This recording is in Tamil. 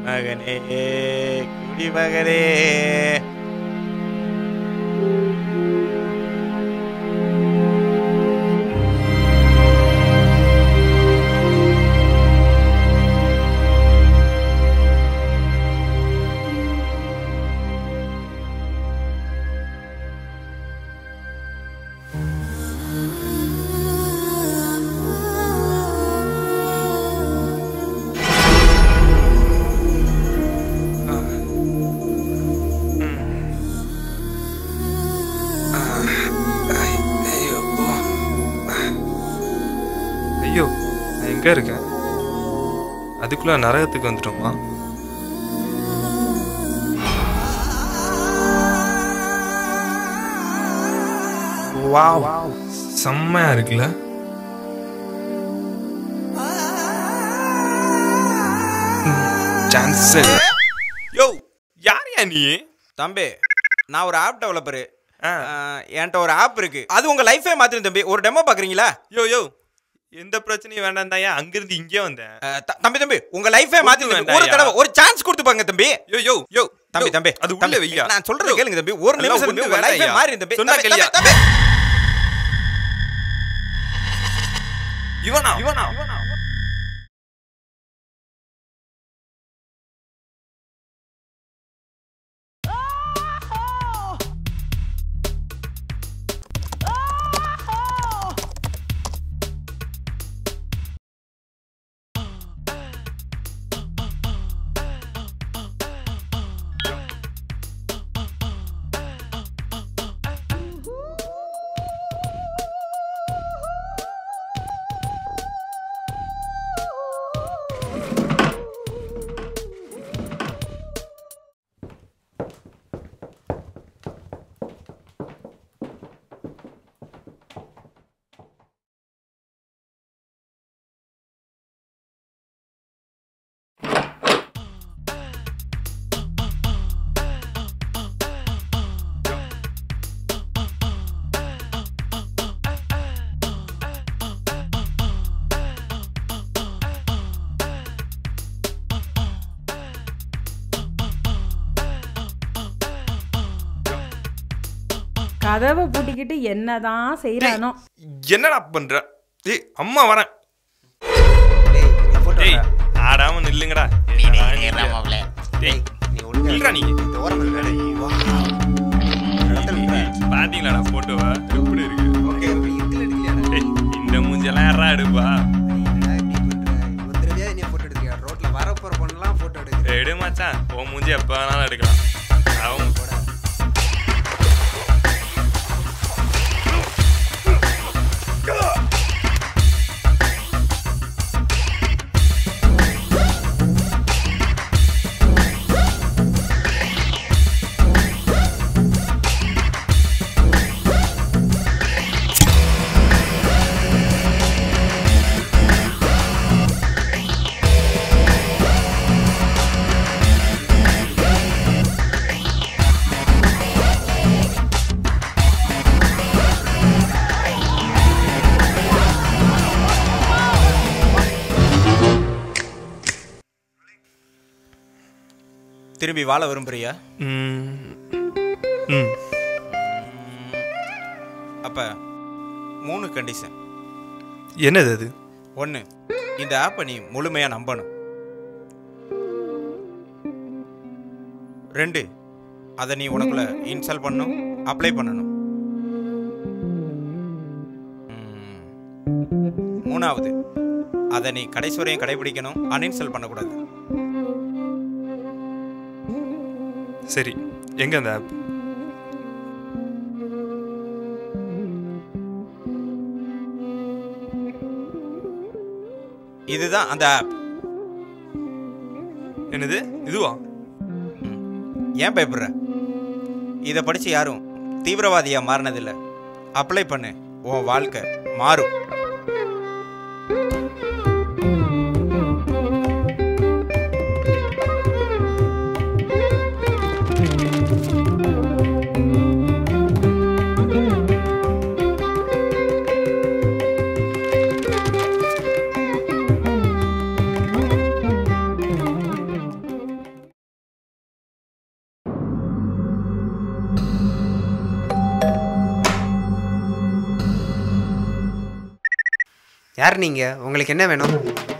மகனே குடிமகனே ஐயோ நான் எங்க இருக்கேன் அதுக்குள்ள நரகத்துக்கு வந்துட்டோமா வாவ் செம்மையா இருக்குல்ல சான்ஸ் யோ யாரையா நீ தம்பி நான் ஒரு ஆப் டெவலப்பரு ஆ. என்கிட்ட ஒரு ஆப் இருக்கு அது உங்க லைஃபே மாத்திரும் தம்பி ஒரு டெமோ பாக்குறீங்களா யோ யோ எந்த பிரச்சனையும் வேண்டாம் தாயா அங்கிருந்து இங்கே வந்தேன் அஹ், த- தம்பி தம்பி உங்க லைஃபே மாத்திரும் தம்பி. ஒரு வேண்டாம்யா. தடவை ஒரு சான்ஸ் கொடுத்து பாருங்க தம்பி யோ யோ யோ தம்பி யோ, தம்பி அது உள்ள தம்பி, வையா நான் சொல்றது யோ, கேளுங்க தம்பி ஒரு அதெல்லாம் நிமிஷம் தம்பி ஒண்ணும் உங்க லைஃபே வேண்டாம்யா. மாறி தம்பி சொன்னா தம்பி, கேளியா? தம்பி, தம்பி. இவனா இவனா இவனா கதவை பூட்டிக்கிட்டு என்னதான் செய்யறானோ என்னடா பண்ற ஏய் அம்மா வரேன் டேய், இந்த photo டேய் டா. ஆடாம நில்லுங்கடா நீ என்னடா நீ நீங்க? மாப்ள டேய் நீ ஒழுங்கா நில்றா நீ இந்த ஓரமா இருடா, டேய். வா. இடத்துல இருடா. பாத்தீங்களாடா போட்டோவா எப்படி இருக்கு Okay, இப்படி இதுல எடுக்கலையாடா? டேய் இந்த மூஞ்செல்லாம் யாரா எடுப்பா என்னடா இப்படி பண்ற? ஒரு தடவையாவது நீ photo எடுக்கிறியா? ரோட்ல வரப்போற பொண்ணெல்லாம் photo எடுக்கிற. எடு மச்சான் உன் மூஞ்சி எப்ப வேணாலும் எடுக்கலாம் அவன் போடா. திரும்பி வாழ விரும்புறியா ம் ம் அப்ப மூணு கண்டிஷன் என்னது அது ஒன்று இந்த ஆப்பை நீ முழுமையாக நம்பணும் ரெண்டு அதை நீ உனக்குள்ள இன்ஸ்டால் பண்ணணும் அப்ளை பண்ணணும் ம். மூணாவது அதை நீ கடைசி வரையும் கடைபிடிக்கணும் அன்இன்ஸ்டால் பண்ணக்கூடாது சரி எங்க அந்த ஆப் இதுதான் அந்த ஆப் என்னது இதுவா ஏன் பயப்படுற இதை படித்து யாரும் தீவிரவாதியாக மாறினதில்லை அப்ளை பண்ணு உன் வாழ்க்கை மாறும் யார் நீங்கள் உங்களுக்கு என்ன வேணும்